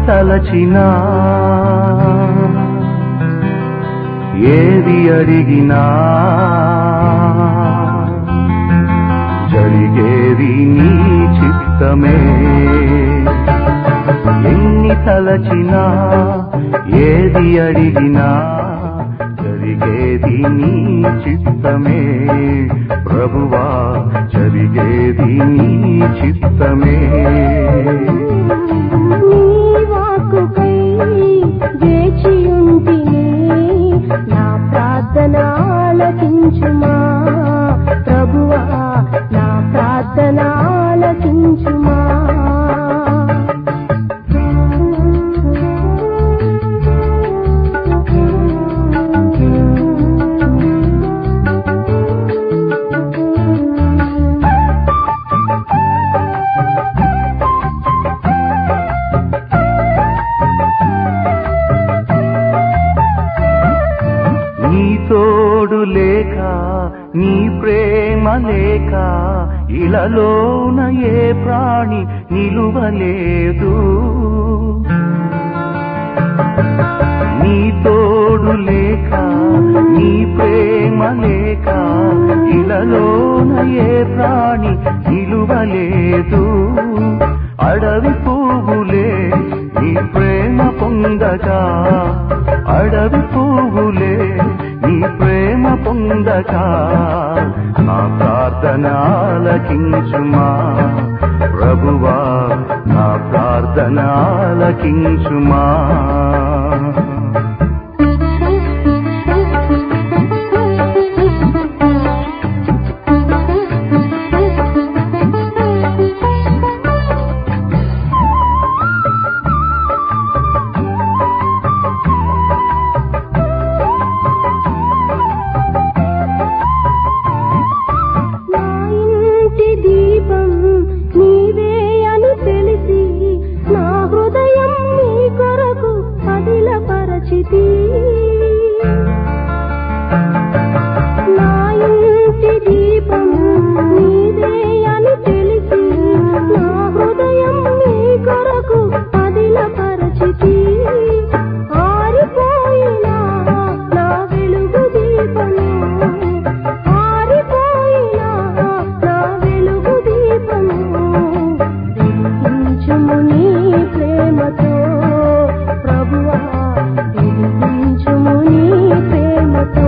తలచినా ఏది అడిగినా జరిగేది నీ చిత్తమే ఎన్ని తలచినా ఏది అడిగినా జరిగేది నీ చిత్తమే ప్రభువా జరిగేది నీ చిత్తమే నీ వాక్కుకై వేచియుంటిని నా ప్రార్థన ఆలకించుమా ప్రభువా నా ప్రార్థన ఆలకించుమా నీ తోడు లేక నీ ప్రేమ లేక ఇలలోన ఏ ప్రాణి నిలువలేదు నీ తోడు లేక నీ ప్రేమ లేక ఇలలోన ఏ ప్రాణి నిలువలేదు అడవి పువ్వులే నీ ప్రేమ పొందగా అడవి పువ్వులే నీ ప్రేమ పొందగా నా ప్రార్థన ఆలకించుమా ప్రభువా నా ప్రార్థన ఆలకించుమా నా ఇంటి దీపం నీవే అని తెలిసి నా హృదయం నీ కొరకు పదిలపరచితి నా ఇంటి దీపం నీవే అని తెలిసి నా హృదయం నీ కొరకు పదిలపరచితి ఆరిపోయినా నా వెలుగు దీపము ఆరిపోయినా నా వెలుగు దీపము వెలిగించుము నీ ప్రేమతో ప్రభువా వెలిగించుము నీ ప్రేమతో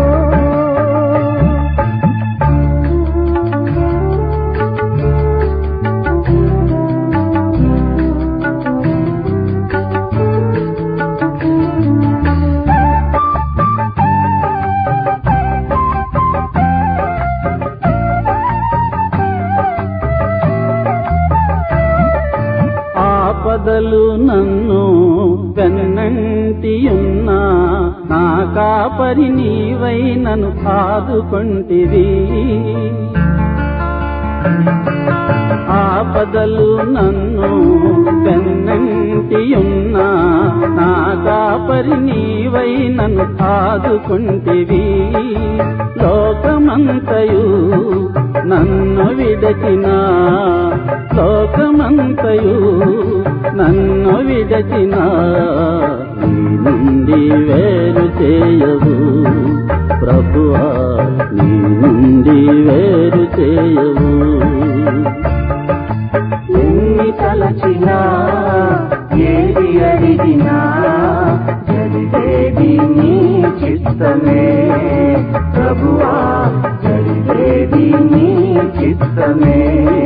ఆపదలు నన్ను వెన్నంటియున్నా నా కాపరి నీవై నన్ను ఆదుకొంటివి ఆపదలు నన్ను వెన్నంటియున్నా నా కాపరి నీవై నన్ను ఆదుకొంటివి లోకమంతయు నన్ను విడచిన లోకమంతయు నన్ను విడచిన నీ నుండి వేరు చేయవు ప్రభువా నీ నుండి వేరు చేయవు ఎన్ని తలచినా ఏది అడిగినా జరిగేది నీ చిత్తమే ప్రభువా జరిగేది నీ చిత్తమే